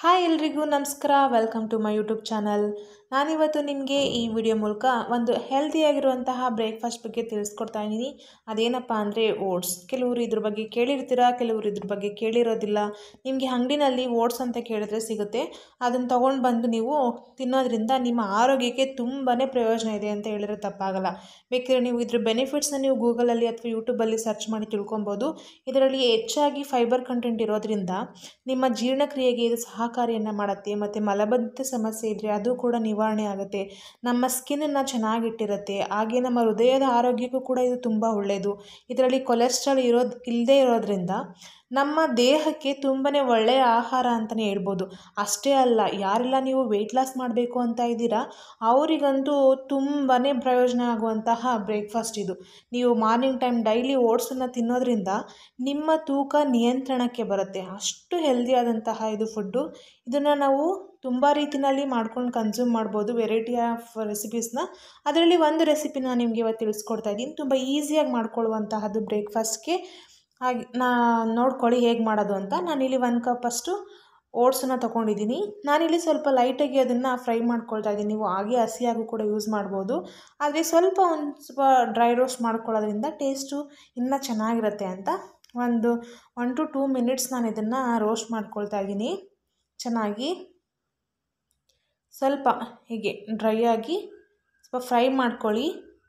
hi ಎಲ್ರಿಗೂ ನಮಸ್ಕಾರ welcome to my YouTube channel ನಾನಿವತ್ತು ನಿಮಗೆ ಈ ವಿಡಿಯೋ ಮೂಲಕ ಒಂದು ಹೆಲ್ದಿಯಾಗಿರುವಂತಹ ಬ್ರೇಕ್ಫಾಸ್ಟ್ ಬಗ್ಗೆ ತಿಳಿಸ್ಕೊಡ್ತಾ ಇದ್ದೀನಿ ಅದೇನಪ್ಪ ಅಂದರೆ ಓಟ್ಸ್ ಕೆಲವರು ಇದ್ರ ಬಗ್ಗೆ ಕೇಳಿರ್ತೀರ ಕೆಲವರು ಇದ್ರ ಬಗ್ಗೆ ಕೇಳಿರೋದಿಲ್ಲ ನಿಮಗೆ ಅಂಗಡಿನಲ್ಲಿ ಓಟ್ಸ್ ಅಂತ ಕೇಳಿದ್ರೆ ಸಿಗುತ್ತೆ ಅದನ್ನು ತೊಗೊಂಡು ಬಂದು ನೀವು ತಿನ್ನೋದ್ರಿಂದ ನಿಮ್ಮ ಆರೋಗ್ಯಕ್ಕೆ ತುಂಬಾ ಪ್ರಯೋಜನ ಇದೆ ಅಂತ ಹೇಳಿದ್ರೆ ತಪ್ಪಾಗಲ್ಲ ಬೇಕಾದ್ರೆ ನೀವು ಇದ್ರ ಬೆನಿಫಿಟ್ಸ್ನ ನೀವು ಗೂಗಲಲ್ಲಿ ಅಥವಾ ಯೂಟ್ಯೂಬಲ್ಲಿ ಸರ್ಚ್ ಮಾಡಿ ತಿಳ್ಕೊಬೋದು ಇದರಲ್ಲಿ ಹೆಚ್ಚಾಗಿ ಫೈಬರ್ ಕಂಟೆಂಟ್ ಇರೋದ್ರಿಂದ ನಿಮ್ಮ ಜೀರ್ಣಕ್ರಿಯೆಗೆ ಇದು ಸಹಕಾರಿಯನ್ನು ಮಾಡುತ್ತೆ ಮತ್ತು ಮಲಬದ್ಧತೆ ಸಮಸ್ಯೆ ಇದ್ದರೆ ಅದು ಕೂಡ ನಿವಾರಣೆ ಆಗುತ್ತೆ ನಮ್ಮ ಸ್ಕಿನ್ನನ್ನು ಚೆನ್ನಾಗಿಟ್ಟಿರುತ್ತೆ ಹಾಗೆ ನಮ್ಮ ಹೃದಯದ ಆರೋಗ್ಯಕ್ಕೂ ಕೂಡ ಇದು ತುಂಬ ಒಳ್ಳೆಯದು ಇದರಲ್ಲಿ ಕೊಲೆಸ್ಟ್ರಾಲ್ ಇರೋದು ಇಲ್ಲದೇ ಇರೋದ್ರಿಂದ ನಮ್ಮ ದೇಹಕ್ಕೆ ತುಂಬಾ ಒಳ್ಳೆಯ ಆಹಾರ ಅಂತಲೇ ಹೇಳ್ಬೋದು ಅಷ್ಟೇ ಅಲ್ಲ ಯಾರೆಲ್ಲ ನೀವು ವೆಯ್ಟ್ ಲಾಸ್ ಮಾಡಬೇಕು ಅಂತ ಇದ್ದೀರಾ ಅವರಿಗಂತೂ ತುಂಬಾ ಪ್ರಯೋಜನ ಆಗುವಂತಹ ಬ್ರೇಕ್ಫಾಸ್ಟ್ ಇದು ನೀವು ಮಾರ್ನಿಂಗ್ ಟೈಮ್ ಡೈಲಿ ಓಟ್ಸನ್ನು ತಿನ್ನೋದ್ರಿಂದ ನಿಮ್ಮ ತೂಕ ನಿಯಂತ್ರಣಕ್ಕೆ ಬರುತ್ತೆ ಅಷ್ಟು ಹೆಲ್ದಿ ಆದಂತಹ ಇದು ಫುಡ್ಡು ಇದನ್ನು ನಾವು ತುಂಬ ರೀತಿಯಲ್ಲಿ ಮಾಡ್ಕೊಂಡು ಕನ್ಸ್ಯೂಮ್ ಮಾಡ್ಬೋದು ವೆರೈಟಿ ಆಫ್ ರೆಸಿಪೀಸ್ನ ಅದರಲ್ಲಿ ಒಂದು ರೆಸಿಪಿನ ನಿಮಗೆ ಇವತ್ತು ತಿಳಿಸ್ಕೊಡ್ತಾ ಇದ್ದೀನಿ ತುಂಬ ಈಸಿಯಾಗಿ ಮಾಡ್ಕೊಳ್ಳುವಂತಹದ್ದು ಬ್ರೇಕ್ಫಾಸ್ಟ್ಗೆ ಹಾಗೆ ನಾ ನೋಡ್ಕೊಳ್ಳಿ ಹೇಗೆ ಮಾಡೋದು ಅಂತ ನಾನಿಲ್ಲಿ ಒಂದು ಕಪ್ಪಷ್ಟು ಓಟ್ಸನ್ನು ತೊಗೊಂಡಿದ್ದೀನಿ ನಾನಿಲ್ಲಿ ಸ್ವಲ್ಪ ಲೈಟಾಗಿ ಅದನ್ನು ಫ್ರೈ ಮಾಡ್ಕೊಳ್ತಾ ಇದ್ದೀನಿ ನೀವು ಹಾಗೆ ಹಸಿಯಾಗೂ ಕೂಡ ಯೂಸ್ ಮಾಡ್ಬೋದು ಆದರೆ ಸ್ವಲ್ಪ ಒಂದು ಸ್ವಲ್ಪ ಡ್ರೈ ರೋಸ್ಟ್ ಮಾಡ್ಕೊಳ್ಳೋದ್ರಿಂದ ಟೇಸ್ಟು ಇನ್ನೂ ಚೆನ್ನಾಗಿರುತ್ತೆ ಅಂತ ಒಂದು ಒನ್ ಟು ಟೂ ಮಿನಿಟ್ಸ್ ನಾನು ಇದನ್ನು ರೋಸ್ಟ್ ಮಾಡ್ಕೊಳ್ತಾ ಇದ್ದೀನಿ ಚೆನ್ನಾಗಿ ಸ್ವಲ್ಪ ಹೀಗೆ ಡ್ರೈ ಆಗಿ ಸ್ವಲ್ಪ ಫ್ರೈ ಮಾಡ್ಕೊಳ್ಳಿ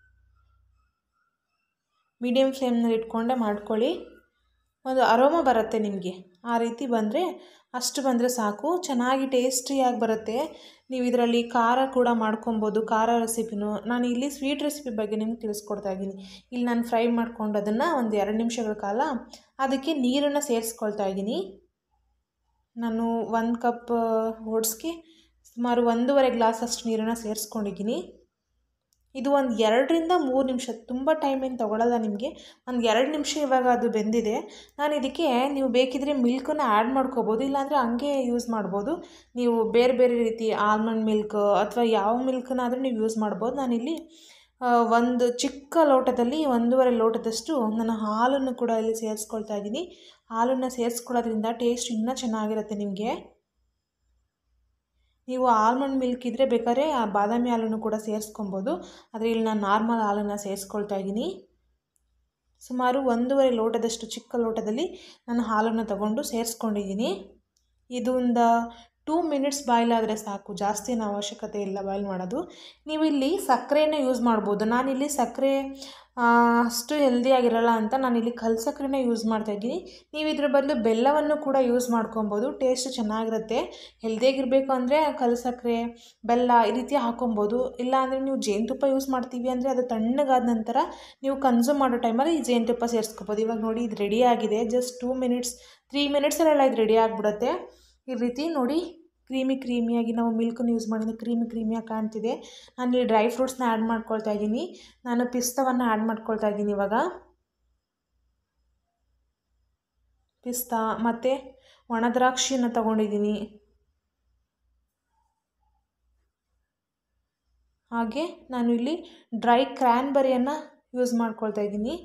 ಮೀಡಿಯಮ್ ಫ್ಲೇಮ್ನಲ್ಲಿ ಇಟ್ಕೊಂಡೆ ಮಾಡ್ಕೊಳ್ಳಿ ಒಂದು ಅರೋಮ ಬರುತ್ತೆ ನಿಮಗೆ ಆ ರೀತಿ ಬಂದರೆ ಅಷ್ಟು ಬಂದರೆ ಸಾಕು ಚೆನ್ನಾಗಿ ಟೇಸ್ಟಿಯಾಗಿ ಬರುತ್ತೆ ನೀವು ಇದರಲ್ಲಿ ಖಾರ ಕೂಡ ಮಾಡ್ಕೊಬೋದು ಖಾರ ರೆಸಿಪಿನೂ ನಾನು ಇಲ್ಲಿ ಸ್ವೀಟ್ ರೆಸಿಪಿ ಬಗ್ಗೆ ನಿಮ್ಗೆ ತಿಳಿಸ್ಕೊಡ್ತಾ ಇದ್ದೀನಿ ಇಲ್ಲಿ ನಾನು ಫ್ರೈ ಮಾಡ್ಕೊಂಡು ಅದನ್ನು ಒಂದು ಎರಡು ನಿಮಿಷಗಳ ಕಾಲ ಅದಕ್ಕೆ ನೀರನ್ನು ಸೇರಿಸ್ಕೊಳ್ತಾ ಇದ್ದೀನಿ ನಾನು ಒಂದು ಕಪ್ ಓಟ್ಸ್ಗೆ ಸುಮಾರು ಒಂದೂವರೆ ಗ್ಲಾಸ್ ಅಷ್ಟು ನೀರನ್ನು ಸೇರಿಸ್ಕೊಂಡಿದ್ದೀನಿ ಇದು ಒಂದು ಎರಡರಿಂದ ಮೂರು ನಿಮಿಷ ತುಂಬ ಟೈಮ್ ಏನು ತೊಗೊಳ್ಳಲ್ಲ ನಿಮಗೆ ಒಂದು ಎರಡು ನಿಮಿಷ ಇವಾಗ ಅದು ಬೆಂದಿದೆ ನಾನು ಇದಕ್ಕೆ ನೀವು ಬೇಕಿದ್ರೆ ಮಿಲ್ಕನ್ನು ಆ್ಯಡ್ ಮಾಡ್ಕೋಬೋದು ಇಲ್ಲಾಂದರೆ ಹಂಗೆ ಯೂಸ್ ಮಾಡ್ಬೋದು ನೀವು ಬೇರೆ ಬೇರೆ ರೀತಿ ಆಲ್ಮಂಡ್ ಮಿಲ್ಕ್ ಅಥವಾ ಯಾವ ಮಿಲ್ಕನ್ನಾದರೂ ನೀವು ಯೂಸ್ ಮಾಡ್ಬೋದು ನಾನಿಲ್ಲಿ ಒಂದು ಚಿಕ್ಕ ಲೋಟದಲ್ಲಿ ಒಂದೂವರೆ ಲೋಟದಷ್ಟು ನಾನು ಹಾಲನ್ನು ಕೂಡ ಇಲ್ಲಿ ಸೇರಿಸ್ಕೊಳ್ತಾ ಇದ್ದೀನಿ ಹಾಲನ್ನು ಸೇರಿಸ್ಕೊಳ್ಳೋದ್ರಿಂದ ಟೇಸ್ಟ್ ಇನ್ನೂ ಚೆನ್ನಾಗಿರುತ್ತೆ ನಿಮಗೆ ನೀವು ಆಲ್ಮಂಡ್ ಮಿಲ್ಕ್ ಇದ್ದರೆ ಬೇಕಾದ್ರೆ ಆ ಬಾದಾಮಿ ಹಾಲನ್ನು ಕೂಡ ಸೇರಿಸ್ಕೊಬೋದು ಆದರೆ ಇಲ್ಲಿ ನಾನು ನಾರ್ಮಲ್ ಹಾಲನ್ನು ಸೇರಿಸ್ಕೊಳ್ತಾ ಇದ್ದೀನಿ ಸುಮಾರು ಒಂದೂವರೆ ಲೋಟದಷ್ಟು ಚಿಕ್ಕ ಲೋಟದಲ್ಲಿ ನಾನು ಹಾಲನ್ನು ತಗೊಂಡು ಸೇರಿಸ್ಕೊಂಡಿದ್ದೀನಿ ಇದೊಂದು ಟೂ ಮಿನಿಟ್ಸ್ ಬಾಯ್ಲ್ ಆದರೆ ಸಾಕು ಜಾಸ್ತಿ ಏನು ಅವಶ್ಯಕತೆ ಇಲ್ಲ ಬಾಯ್ಲ್ ಮಾಡೋದು ನೀವು ಇಲ್ಲಿ ಸಕ್ಕರೆನ ಯೂಸ್ ಮಾಡ್ಬೋದು ನಾನಿಲ್ಲಿ ಸಕ್ಕರೆ ಅಷ್ಟು ಹೆಲ್ದಿಯಾಗಿರಲ್ಲ ಅಂತ ನಾನಿಲ್ಲಿ ಕಲ್ ಸಕ್ಕರೆನೇ ಯೂಸ್ ಮಾಡ್ತಾಯಿದ್ದೀನಿ ನೀವು ಇದ್ರ ಬದಲು ಬೆಲ್ಲವನ್ನು ಕೂಡ ಯೂಸ್ ಮಾಡ್ಕೊಬೋದು ಟೇಸ್ಟ್ ಚೆನ್ನಾಗಿರುತ್ತೆ ಹೆಲ್ದಿಯಾಗಿರಬೇಕು ಅಂದರೆ ಕಲ್ ಸಕ್ಕರೆ ಬೆಲ್ಲ ಈ ರೀತಿ ಹಾಕೊಬೋದು ಇಲ್ಲ ಅಂದರೆ ನೀವು ಜೇನುತುಪ್ಪ ಯೂಸ್ ಮಾಡ್ತೀವಿ ಅಂದರೆ ಅದು ತಣ್ಣಗಾದ ನಂತರ ನೀವು ಕನ್ಸ್ಯೂಮ್ ಮಾಡೋ ಟೈಮಲ್ಲಿ ಈ ಜೇನುತುಪ್ಪ ಸೇರಿಸ್ಕೊಬೋದು ಇವಾಗ ನೋಡಿ ಇದು ರೆಡಿ ಆಗಿದೆ ಜಸ್ಟ್ ಟೂ ಮಿನಿಟ್ಸ್ ತ್ರೀ ಮಿನಿಟ್ಸಲ್ಲೆಲ್ಲ ಇದು ರೆಡಿ ಆಗಿಬಿಡುತ್ತೆ ಈ ರೀತಿ ನೋಡಿ ಕ್ರೀಮಿ ಕ್ರೀಮಿಯಾಗಿ ನಾವು ಮಿಲ್ಕನ್ನು ಯೂಸ್ ಮಾಡಿದ್ರೆ ಕ್ರೀಮಿ ಕ್ರೀಮಿಯಾಗಿ ಕಾಣ್ತಿದೆ ನಾನು ಇಲ್ಲಿ ಡ್ರೈ ಫ್ರೂಟ್ಸ್ನ ಆ್ಯಡ್ ಮಾಡ್ಕೊಳ್ತಾ ಇದ್ದೀನಿ ನಾನು ಪಿಸ್ತವನ್ನು ಆ್ಯಡ್ ಮಾಡ್ಕೊಳ್ತಾ ಇದ್ದೀನಿ ಇವಾಗ ಪಿಸ್ತಾ ಮತ್ತು ಒಣ ದ್ರಾಕ್ಷಿಯನ್ನು ತಗೊಂಡಿದ್ದೀನಿ ಹಾಗೆ ನಾನು ಇಲ್ಲಿ ಡ್ರೈ ಕ್ರ್ಯಾನ್ಬರಿಯನ್ನು ಯೂಸ್ ಮಾಡ್ಕೊಳ್ತಾ ಇದ್ದೀನಿ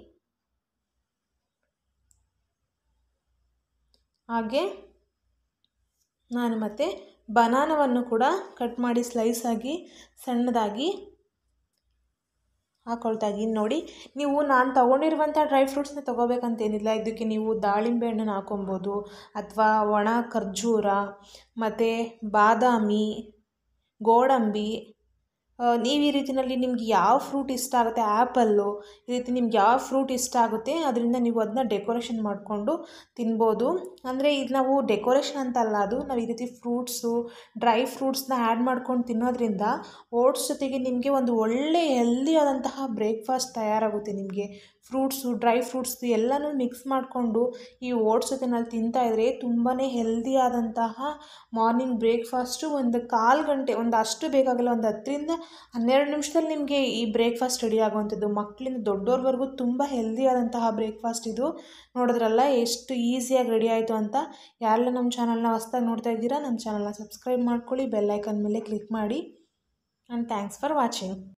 ಹಾಗೆ ನಾನು ಮತ್ತು ಬನಾನವನ್ನು ಕೂಡ ಕಟ್ ಮಾಡಿ ಸ್ಲೈಸ್ ಆಗಿ ಸಣ್ಣದಾಗಿ ಹಾಕ್ಕೊಳ್ತಾ ಇದ್ದೀನಿ ನೋಡಿ ನೀವು ನಾನು ತೊಗೊಂಡಿರುವಂಥ ಡ್ರೈ ಫ್ರೂಟ್ಸ್ನ ತೊಗೋಬೇಕಂತೇನಿಲ್ಲ ಇದಕ್ಕೆ ನೀವು ದಾಳಿಂಬೆ ಹಣ್ಣನ್ನು ಹಾಕೊಬೋದು ಅಥವಾ ಒಣ ಖರ್ಜೂರ ಮತ್ತು ಬಾದಾಮಿ ಗೋಡಂಬಿ ನೀವು ಈ ರೀತಿಯಲ್ಲಿ ನಿಮ್ಗೆ ಯಾವ ಫ್ರೂಟ್ ಇಷ್ಟ ಆಗುತ್ತೆ ಆ್ಯಪಲ್ಲು ಈ ರೀತಿ ನಿಮ್ಗೆ ಯಾವ ಫ್ರೂಟ್ ಇಷ್ಟ ಆಗುತ್ತೆ ಅದರಿಂದ ನೀವು ಅದನ್ನ ಡೆಕೋರೇಷನ್ ಮಾಡಿಕೊಂಡು ತಿನ್ಬೋದು ಅಂದರೆ ಇದು ನಾವು ಡೆಕೋರೇಷನ್ ಅಂತಲ್ಲ ಅದು ನಾವು ಈ ರೀತಿ ಫ್ರೂಟ್ಸು ಡ್ರೈ ಫ್ರೂಟ್ಸ್ನ ಆ್ಯಡ್ ಮಾಡ್ಕೊಂಡು ತಿನ್ನೋದ್ರಿಂದ ಓಟ್ಸ್ ಜೊತೆಗೆ ನಿಮಗೆ ಒಂದು ಒಳ್ಳೆ ಹೆಲ್ದಿ ಆದಂತಹ ಬ್ರೇಕ್ಫಾಸ್ಟ್ ತಯಾರಾಗುತ್ತೆ ನಿಮಗೆ ಫ್ರೂಟ್ಸು ಡ್ರೈ ಫ್ರೂಟ್ಸ್ ಎಲ್ಲನೂ ಮಿಕ್ಸ್ ಮಾಡಿಕೊಂಡು ಈ ಓಟ್ಸ್ ಜೊತೆನಲ್ಲಿ ತಿಂತಾಯಿದ್ರೆ ತುಂಬಾ ಹೆಲ್ದಿ ಆದಂತಹ ಮಾರ್ನಿಂಗ್ ಬ್ರೇಕ್ಫಾಸ್ಟು ಒಂದು ಕಾಲು ಗಂಟೆ ಒಂದು ಅಷ್ಟು ಬೇಕಾಗಲ್ಲ ಒಂದು ಹತ್ತರಿಂದ ಹನ್ನೆರಡು ನಿಮಿಷದಲ್ಲಿ ನಿಮಗೆ ಈ ಬ್ರೇಕ್ಫಾಸ್ಟ್ ರೆಡಿ ಆಗುವಂಥದ್ದು ಮಕ್ಕಳಿಂದ ದೊಡ್ಡೋರ್ವರೆಗೂ ತುಂಬ ಹೆಲ್ದಿ ಆದಂತಹ ಬ್ರೇಕ್ಫಾಸ್ಟ್ ಇದು ನೋಡಿದ್ರಲ್ಲ ಎಷ್ಟು ಈಸಿಯಾಗಿ ರೆಡಿ ಆಯಿತು ಅಂತ ಯಾರೆಲ್ಲ ನಮ್ಮ ಚಾನಲ್ನ ಹೊಸ್ದಾಗಿ ನೋಡ್ತಾ ಇದ್ದೀರಾ ನಮ್ಮ ಚಾನಲ್ನ ಸಬ್ಸ್ಕ್ರೈಬ್ ಮಾಡ್ಕೊಳ್ಳಿ ಬೆಲ್ಲೈಕನ್ ಮೇಲೆ ಕ್ಲಿಕ್ ಮಾಡಿ ಆ್ಯಂಡ್ ಥ್ಯಾಂಕ್ಸ್ ಫಾರ್ ವಾಚಿಂಗ್